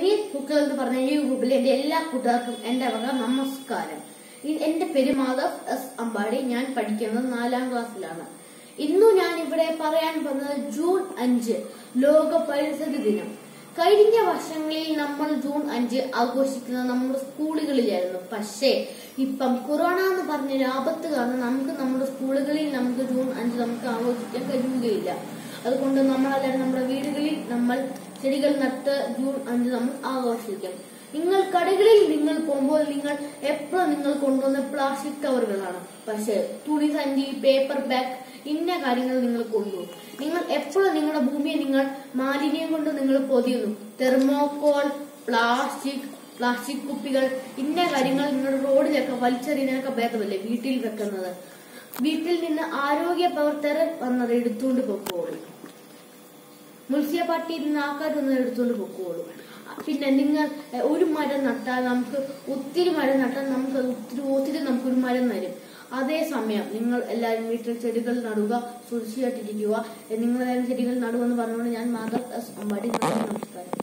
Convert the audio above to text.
ബെനീത് പൂക്കൾ എന്ന് പറഞ്ഞ ഈ ഗ്രൂപ്പിലെ എന്റെ എല്ലാ കൂട്ടുകാർക്കും എന്റെ വക നമസ്കാരം ഇ- എന്റെ പേര് മാധവ് എസ് അമ്പാടി ഞാൻ പഠിക്കുന്നത് നാലാം ക്ലാസ്സിലാണ് ഇന്നു ഞാൻ ഇവിടെ പറയാൻ പോകുന്നത് ജൂൺ അഞ്ച് ലോക പരിസ്ഥിതി ദിനം കഴിഞ്ഞ വർഷങ്ങളിൽ നമ്മൾ ജൂൺ അഞ്ച് ആഘോഷിക്കുന്നത് നമ്മുടെ സ്കൂളുകളിലായിരുന്നു പക്ഷേ ഇപ്പം കൊറോണ എന്ന് പറഞ്ഞൊരു ആപത്ത് കാരണം നമുക്ക് നമ്മുടെ സ്കൂളുകളിൽ നമുക്ക് ജൂൺ അഞ്ച് നമുക്ക് ആഘോഷിക്കാൻ കഴിയുകയില്ല അതുകൊണ്ട് നമ്മളെല്ലാവരും നമ്മുടെ വീടുകളിൽ നമ്മൾ ചെടികൾ നട്ട് ജൂൺ അഞ്ച് നമ്മൾ ആഘോഷിക്കും നിങ്ങൾ കടകളിൽ നിങ്ങൾ പോകുമ്പോൾ നിങ്ങൾ എപ്പോഴും നിങ്ങൾ കൊണ്ടുവന്ന പ്ലാസ്റ്റിക് കവറുകളാണ് പക്ഷെ തുണി സഞ്ചി പേപ്പർ ബാഗ് ഇന്ന കാര്യങ്ങൾ നിങ്ങൾ കൊണ്ടുപോകും നിങ്ങൾ എപ്പോഴും നിങ്ങളുടെ ഭൂമിയെ നിങ്ങൾ മാലിന്യം കൊണ്ട് നിങ്ങൾ പൊതിയുന്നു തെർമോകോൾ പ്ലാസ്റ്റിക് പ്ലാസ്റ്റിക് കുപ്പികൾ ഇന്ന കാര്യങ്ങൾ നിങ്ങളുടെ റോഡിലൊക്കെ വലിച്ചെറിയാനൊക്കെ ഭേദമല്ലേ വീട്ടിൽ വെക്കുന്നത് വീട്ടിൽ നിന്ന് ആരോഗ്യ പ്രവർത്തകർ വന്നത് എടുത്തുകൊണ്ട് പൊക്കോളൂ മുനിസിപ്പാലിറ്റിയിൽ നിന്ന് ആൾക്കാർ വന്ന് എടുത്തുകൊണ്ട് പൊക്കോളൂ പിന്നെ നിങ്ങൾ എഹ്, ഒരു മരം നട്ടാൽ നമുക്ക് ഒത്തിരി മരം നട്ടാൽ നമുക്ക് അത് ഒത്തിരി ഒത്തിരി നമുക്കൊരു മരം തരും അതേസമയം നിങ്ങൾ എല്ലാവരും വീട്ടിൽ ചെടികൾ നടുക സുരക്ഷിതമായിട്ടിരിക്കുക നിങ്ങൾ എല്ലാവരും ചെടികൾ നടുവെന്ന് പറഞ്ഞുകൊണ്ട് ഞാൻ മാധവ് എസ് അമ്പാടി നന്ദി, നമസ്കാരം